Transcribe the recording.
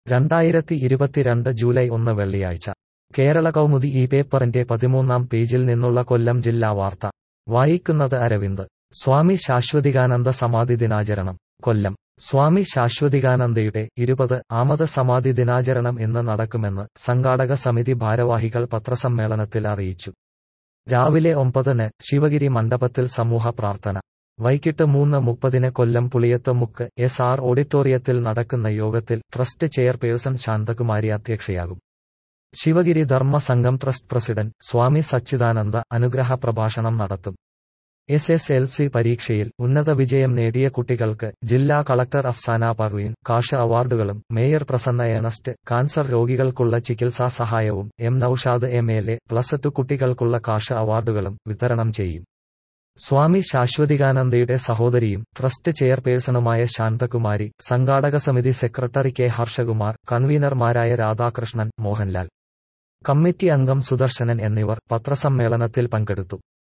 രണ്ടായിരത്തി ഇരുപത്തിരണ്ട് ജൂലൈ ഒന്ന് വെള്ളിയാഴ്ച കേരള കൗമുദി ഈ പേപ്പറിന്റെ പതിമൂന്നാം പേജിൽ നിന്നുള്ള കൊല്ലം ജില്ലാ വാർത്ത വായിക്കുന്നത് അരവിന്ദ് സ്വാമി ശാശ്വതികാനന്ദ സമാധി ദിനാചരണം കൊല്ലം സ്വാമി ശാശ്വതികാനന്ദയുടെ ഇരുപത് ആമത് സമാധി ദിനാചരണം ഇന്ന് നടക്കുമെന്ന് സംഘാടക സമിതി ഭാരവാഹികൾ പത്രസമ്മേളനത്തിൽ അറിയിച്ചു രാവിലെ ഒമ്പതിന് ശിവഗിരി മണ്ഡപത്തിൽ സമൂഹ പ്രാർത്ഥന വൈകിട്ട് മൂന്ന് മുപ്പതിന് കൊല്ലം പുളിയത്ത് മുക്ക് എസ് ആർ ഓഡിറ്റോറിയത്തിൽ നടക്കുന്ന യോഗത്തിൽ ട്രസ്റ്റ് ചെയർപേഴ്സൺ ശാന്തകുമാരി അധ്യക്ഷയാകും ശിവഗിരി ധർമ്മ സംഘം ട്രസ്റ്റ് പ്രസിഡന്റ് സ്വാമി സച്ചിദാനന്ദ അനുഗ്രഹ പ്രഭാഷണം നടത്തും എസ് എസ് എൽ സി പരീക്ഷയിൽ ഉന്നത വിജയം നേടിയ കുട്ടികൾക്ക് ജില്ലാ കളക്ടർ അഫ്സാന പർവീൻ കാഷ അവാർഡുകളും മേയർ പ്രസന്ന ഏണസ്റ്റ് കാൻസർ രോഗികൾക്കുള്ള ചികിത്സാ സഹായവും M Noushad M L A plus two കുട്ടികൾക്കുള്ള കാഷ അവാർഡുകളും വിതരണം ചെയ്യും സ്വാമി ശാശ്വതികാനന്ദയുടെ സഹോദരിയും ട്രസ്റ്റ് ചെയർപേഴ്സണുമായ ശാന്തകുമാരി സംഘാടക സമിതി സെക്രട്ടറി കെ ഹർഷകുമാർ കൺവീനർമാരായ രാധാകൃഷ്ണൻ മോഹൻലാൽ കമ്മിറ്റി അംഗം സുദർശനൻ എന്നിവർ പത്രസമ്മേളനത്തിൽ പങ്കെടുത്തു